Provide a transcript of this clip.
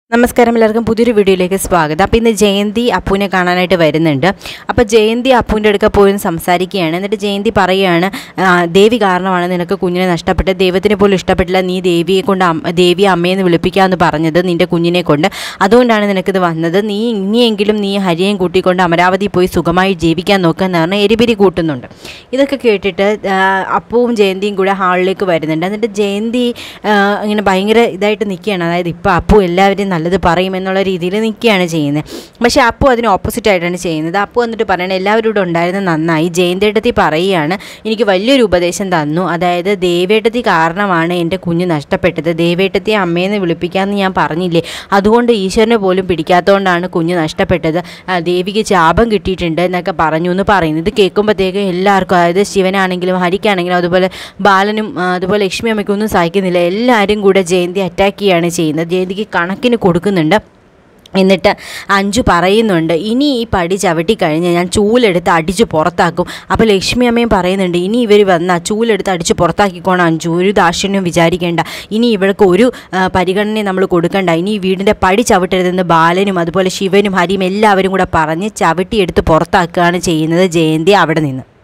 നമസ്കാരം എല്ലാവർക്കും പുതിയൊരു വീഡിയോയിലേക്ക് സ്വാഗതം അപ്പോൾ ഇന്ന് ജയന്തി അപ്പുവിനെ കാണാനായിട്ട് വരുന്നുണ്ട് അപ്പോൾ ജയന്തി അപ്പുവിൻ്റെ അടുക്ക പോയി ഒന്ന് സംസാരിക്കുകയാണ് എന്നിട്ട് ജയന്തി പറയുകയാണ് "ആ, ദേവി കാരണമാണ് നിനക്ക് കുഞ്ഞിനെ നഷ്ടപ്പെട്ടത് ദൈവത്തിന് പോലും ഇഷ്ടപ്പെട്ടില്ല നീ ദേവിയെ കൊണ്ട് അമ്മ- ദേവിയെ അമ്മയെന്ന് വിളിപ്പിക്കാമെന്ന് പറഞ്ഞത് നിൻ്റെ കുഞ്ഞിനെ കൊണ്ട് അതുകൊണ്ടാണ് നിനക്കിത് വന്നത് നീ ഇനിയെങ്കിലും നീ ഹരിയെയും കൂട്ടിക്കൊണ്ട് അമരാവതി പോയി സുഖമായി ജീവിക്കാൻ നോക്കുക എന്ന് പറഞ്ഞാൽ എരിപിരി കൂട്ടുന്നുണ്ട് ഇതൊക്കെ കേട്ടിട്ട് ആ, അപ്പുവും ജയന്തിയും കൂടെ ഹാളിലേക്ക് വരുന്നുണ്ട് എന്നിട്ട് ജയന്തി ആ, ഇങ്ങനെ ഭയങ്കര ഇതായിട്ട് നിൽക്കുകയാണ് അതായത് ഇപ്പോൾ അപ്പു എല്ലാവരെയും നല്ലത് പറയും എന്നുള്ള രീതിയിൽ നിൽക്കുകയാണ് ചെയ്യുന്നത് പക്ഷേ അപ്പു അതിന് ഓപ്പോസിറ്റ് ആയിട്ടാണ് ചെയ്യുന്നത് അപ്പു വന്നിട്ട് പറയണത് എല്ലാവരും ഇവിടെ ഉണ്ടായിരുന്നത് നന്നായി ജയന്തേട്ടത്തി പറയുകയാണ് എനിക്ക് വലിയൊരു ഉപദേശം തന്നു അതായത് ദേവേട്ടത്തി കാരണമാണ് എൻ്റെ കുഞ്ഞ് നഷ്ടപ്പെട്ടത് ദേവേട്ടത്തി അമ്മയെന്ന് വിളിപ്പിക്കാമെന്ന് ഞാൻ പറഞ്ഞില്ലേ അതുകൊണ്ട് ഈശ്വരനെ പോലും പിടിക്കാത്തതുകൊണ്ടാണ് കുഞ്ഞ് നഷ്ടപ്പെട്ടത് ആ, ദേവിക്ക് ശാപം കിട്ടിയിട്ടുണ്ട് എന്നൊക്കെ പറഞ്ഞു എന്ന് പറയുന്നു ഇത് കേൾക്കുമ്പോഴത്തേക്ക് എല്ലാവർക്കും അതായത് ശിവനാണെങ്കിലും ഹരിക്കാണെങ്കിലും അതുപോലെ ബാലനും ആ, അതുപോലെ ലക്ഷ്മി അമ്മയ്ക്കും ഒന്നും സഹിക്കുന്നില്ല എല്ലാവരും കൂടെ ജയന്തി അറ്റാക്ക് ചെയ്യുകയാണ് ചെയ്യുന്നത് ജയന്തിക്ക് കണക്കിന് കൊടുക്കുന്നുണ്ട് എന്നിട്ട് അഞ്ചു പറയുന്നുണ്ട് ഇനി ഈ പടി ചവിട്ടി കഴിഞ്ഞ് ഞാൻ ചൂലെടുത്ത് അടിച്ച് പുറത്താക്കും അപ്പോൾ ലക്ഷ്മി അമ്മയും പറയുന്നുണ്ട് ഇനി ഇവർ വന്നാൽ ചൂലെടുത്ത് അടിച്ച് പുറത്താക്കിക്കോണം അഞ്ചു ഒരു ദാക്ഷിണ്യം വിചാരിക്കേണ്ട ഇനി ഇവൾക്ക് ഒരു ആ, പരിഗണനയും നമ്മൾ കൊടുക്കണ്ട ഇനി ഈ വീടിൻ്റെ പടി ചവിട്ടരുതെന്ന് ബാലനും അതുപോലെ ശിവനും ഹരിയും എല്ലാവരും കൂടെ പറഞ്ഞ് ചവിട്ടിയെടുത്ത് പുറത്താക്കുകയാണ് ചെയ്യുന്നത് ജയന്തി അവിടെ നിന്ന്